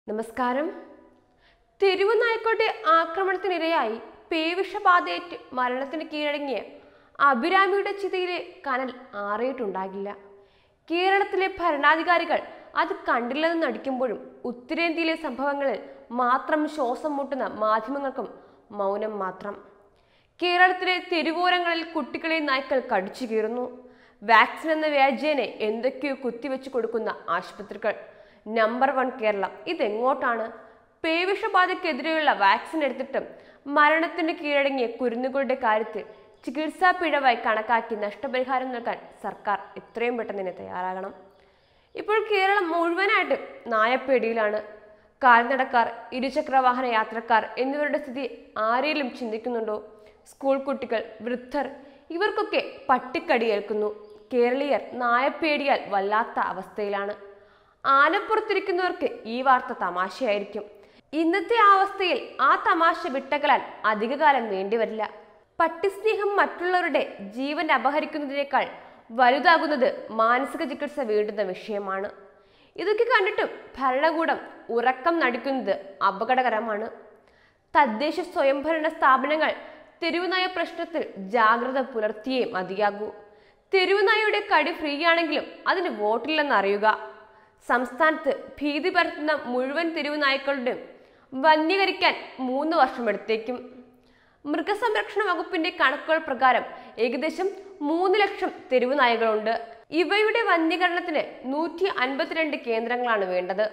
നമസ്കാരം തെരുവുനായ്ക്കോട്ടെ ആക്രമണത്തിനിരയായി പേവിഷബാധയേറ്റ് മരണത്തിന് കീഴടങ്ങിയ അഭിരാമിയുടെ ചിതയിലെ കനൽ ആറിയിട്ടുണ്ടാകില്ല കേരളത്തിലെ ഭരണാധികാരികൾ അത് കണ്ടില്ലെന്ന് നടിക്കുമ്പോഴും ഉത്തരേന്ത്യയിലെ സംഭവങ്ങളിൽ മാത്രം ശ്വാസം മുട്ടുന്ന മാധ്യമങ്ങൾക്കും മൗനം മാത്രം കേരളത്തിലെ തെരുവോരങ്ങളിൽ കുട്ടികളെ നായ്ക്കൾ കടിച്ചു കീറുന്നു വാക്സിൻ എന്ന വ്യാജേനെ എന്തൊക്കെയോ കുത്തിവെച്ച് കൊടുക്കുന്ന ആശുപത്രികൾ നമ്പർ വൺ കേരളം ഇതെങ്ങോട്ടാണ് പേവിഷബാധയ്ക്കെതിരെയുള്ള വാക്സിൻ എടുത്തിട്ടും മരണത്തിന് കീഴടങ്ങിയ കുരുന്നുകളുടെ കാര്യത്തിൽ ചികിത്സാ പിഴവായി കണക്കാക്കി നഷ്ടപരിഹാരം നൽകാൻ സർക്കാർ എത്രയും പെട്ടെന്ന് തന്നെ തയ്യാറാകണം ഇപ്പോൾ കേരളം മുഴുവനായിട്ട് നായപ്പേടിയിലാണ് കാൽനടക്കാർ ഇരുചക്രവാഹന യാത്രക്കാർ എന്നിവരുടെ സ്ഥിതി ആരെങ്കിലും ചിന്തിക്കുന്നുണ്ടോ സ്കൂൾ കുട്ടികൾ വൃദ്ധർ ഇവർക്കൊക്കെ പട്ടിക്കടിയേൽക്കുന്നു കേരളീയർ നായപ്പേടിയാൽ വല്ലാത്ത അവസ്ഥയിലാണ് ആനപ്പുറത്തിരിക്കുന്നവർക്ക് ഈ വാർത്ത തമാശയായിരിക്കും ഇന്നത്തെ ആ അവസ്ഥയിൽ ആ തമാശ വിട്ടകലാൻ അധികകാലം വേണ്ടിവരില്ല പട്ടിസ്നേഹം മറ്റുള്ളവരുടെ ജീവൻ അപഹരിക്കുന്നതിനേക്കാൾ വലുതാകുന്നത് മാനസിക ചികിത്സ വേണ്ടുന്ന വിഷയമാണ് ഇതൊക്കെ കണ്ടിട്ടും ഭരണകൂടം ഉറക്കം നടിക്കുന്നത് അപകടകരമാണ് തദ്ദേശ സ്വയംഭരണ സ്ഥാപനങ്ങൾ തെരുവുനായ പ്രശ്നത്തിൽ ജാഗ്രത പുലർത്തിയേ മതിയാകൂ തെരുവുനായയുടെ കടി ഫ്രീ ആണെങ്കിലും അതിന് വോട്ടില്ലെന്ന് അറിയുക സംസ്ഥാനത്ത് ഭീതി പരത്തുന്ന മുഴുവൻ തെരുവുനായ്ക്കളുടെയും വന്യകരിക്കാൻ മൂന്ന് വർഷമെടുത്തേക്കും മൃഗസംരക്ഷണ വകുപ്പിന്റെ കണക്കുകൾ പ്രകാരം ഏകദേശം മൂന്ന് ലക്ഷം തെരുവ് നായകളുണ്ട് ഇവയുടെ വന്യകരണത്തിന് നൂറ്റി അൻപത്തിരണ്ട് കേന്ദ്രങ്ങളാണ് വേണ്ടത്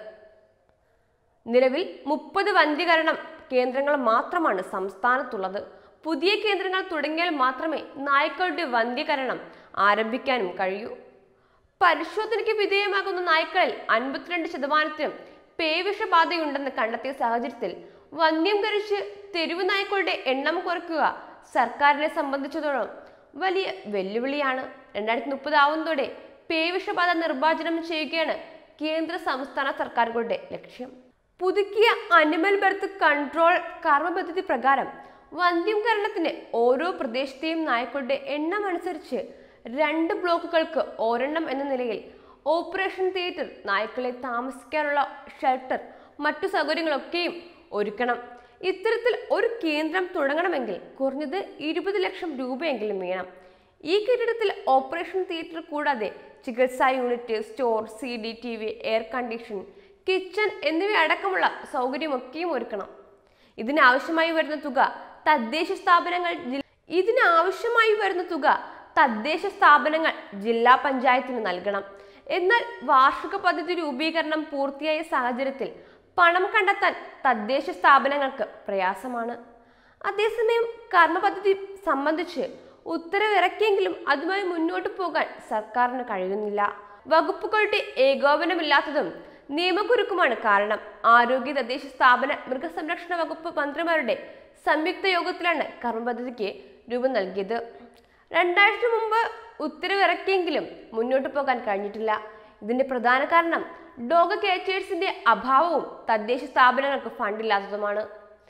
നിലവിൽ മുപ്പത് വന്യകരണം കേന്ദ്രങ്ങൾ മാത്രമാണ് സംസ്ഥാനത്തുള്ളത് പുതിയ കേന്ദ്രങ്ങൾ തുടങ്ങിയാൽ മാത്രമേ നായ്ക്കളുടെ വന്ധ്യകരണം ആരംഭിക്കാനും കഴിയൂ പരിശോധനയ്ക്ക് വിധേയമാകുന്ന നായ്ക്കളിൽ അൻപത്തിരണ്ട് ശതമാനത്തിനും പേവിഷബാധയുണ്ടെന്ന് കണ്ടെത്തിയ സാഹചര്യത്തിൽ വന്യം കരിച്ച് തെരുവ് നായ്ക്കളുടെ എണ്ണം കുറയ്ക്കുക സർക്കാരിനെ സംബന്ധിച്ചിടത്തോളം വലിയ വെല്ലുവിളിയാണ് രണ്ടായിരത്തി മുപ്പത് ആവുന്നതോടെ പേവിഷബാധ നിർമ്മാർജ്ജനം ചെയ്യുകയാണ് കേന്ദ്ര സംസ്ഥാന സർക്കാരുകളുടെ ലക്ഷ്യം പുതുക്കിയ അനിമൽ ബർത്ത് കൺട്രോൾ കർമ്മ പദ്ധതി പ്രകാരം വന്ധ്യംകരണത്തിന് ഓരോ പ്രദേശത്തെയും നായ്ക്കളുടെ എണ്ണം അനുസരിച്ച് രണ്ട് ബ്ലോക്കുകൾക്ക് ഒരെണ്ണം എന്ന നിലയിൽ ഓപ്പറേഷൻ തിയേറ്റർ നായ്ക്കളെ താമസിക്കാനുള്ള ഷെൽട്ടർ മറ്റു സൗകര്യങ്ങളൊക്കെയും ഒരുക്കണം ഇത്തരത്തിൽ ഒരു കേന്ദ്രം തുടങ്ങണമെങ്കിൽ കുറഞ്ഞത് ഇരുപത് ലക്ഷം രൂപയെങ്കിലും വേണം ഈ കെട്ടിടത്തിൽ ഓപ്പറേഷൻ തിയേറ്റർ കൂടാതെ ചികിത്സാ unit store C D T V air condition kitchen എന്നിവ അടക്കമുള്ള സൗകര്യമൊക്കെയും ഒരുക്കണം ഇതിനാവശ്യമായി വരുന്ന തുക തദ്ദേശ സ്ഥാപനങ്ങൾ ജി- ഇതിനാവശ്യമായി വരുന്ന തുക തദ്ദേശ സ്ഥാപനങ്ങൾ ജില്ലാ പഞ്ചായത്തിന് നൽകണം എന്നാൽ വാർഷിക പദ്ധതി രൂപീകരണം പൂർത്തിയായ സാഹചര്യത്തിൽ പണം കണ്ടെത്താൻ തദ്ദേശ സ്ഥാപനങ്ങൾക്ക് പ്രയാസമാണ് അതേസമയം കർമ്മ പദ്ധതി സംബന്ധിച്ച് ഉത്തരവിറക്കിയെങ്കിലും അതുമായി മുന്നോട്ട് പോകാൻ സർക്കാരിന് കഴിയുന്നില്ല വകുപ്പുകളുടെ ഏകോപനമില്ലാത്തതും നിയമക്കുരുക്കുമാണ് കാരണം ആരോഗ്യ തദ്ദേശ സ്ഥാപന മൃഗസംരക്ഷണ വകുപ്പ് മന്ത്രിമാരുടെ സംയുക്ത യോഗത്തിലാണ് കർമ്മ പദ്ധതിക്ക് രൂപം നൽകിയത് രണ്ടാഴ്ച മുമ്പ് ഉത്തരവിറക്കിയെങ്കിലും മുന്നോട്ട് പോകാൻ കഴിഞ്ഞിട്ടില്ല ഇതിന്റെ പ്രധാന കാരണം ഡോഗ് കേച്ചേഴ്സിന്റെ അഭാവവും തദ്ദേശ സ്ഥാപനങ്ങൾക്ക് ഫണ്ടില്ലാത്തതുമാണ്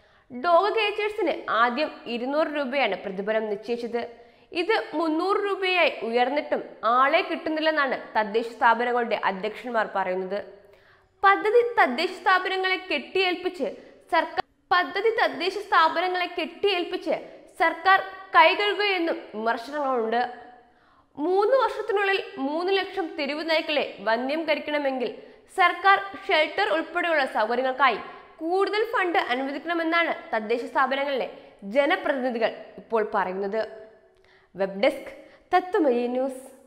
ഡോഗ് കേച്ചേഴ്സിന് ആദ്യം ഇരുന്നൂറ് രൂപയാണ് പ്രതിഫലം നിശ്ചയിച്ചത് ഇത് മുന്നൂറ് രൂപയായി ഉയർന്നിട്ടും ആളെ കിട്ടുന്നില്ലെന്നാണ് തദ്ദേശ സ്ഥാപനങ്ങളുടെ അധ്യക്ഷന്മാർ പറയുന്നത് പദ്ധതി തദ്ദേശ സ്ഥാപനങ്ങളെ കെട്ടിയേൽപ്പിച്ച് സർക്കാർ പദ്ധതി തദ്ദേശ സ്ഥാപനങ്ങളെ കെട്ടിയേൽപ്പിച്ച് സർക്കാർ കൈകഴുകുകയെന്നും വിമർശനങ്ങളുണ്ട് മൂന്ന് വർഷത്തിനുള്ളിൽ മൂന്ന് ലക്ഷം തെരുവ് നായ്ക്കളെ വന്യം കരിക്കണമെങ്കിൽ സർക്കാർ ഷെൽട്ടർ ഉൾപ്പെടെയുള്ള സൗകര്യങ്ങൾക്കായി കൂടുതൽ ഫണ്ട് അനുവദിക്കണമെന്നാണ് തദ്ദേശ സ്ഥാപനങ്ങളിലെ ജനപ്രതിനിധികൾ ഇപ്പോൾ പറയുന്നത് വെബ് ഡെസ്ക് തത്വമയി ന്യൂസ്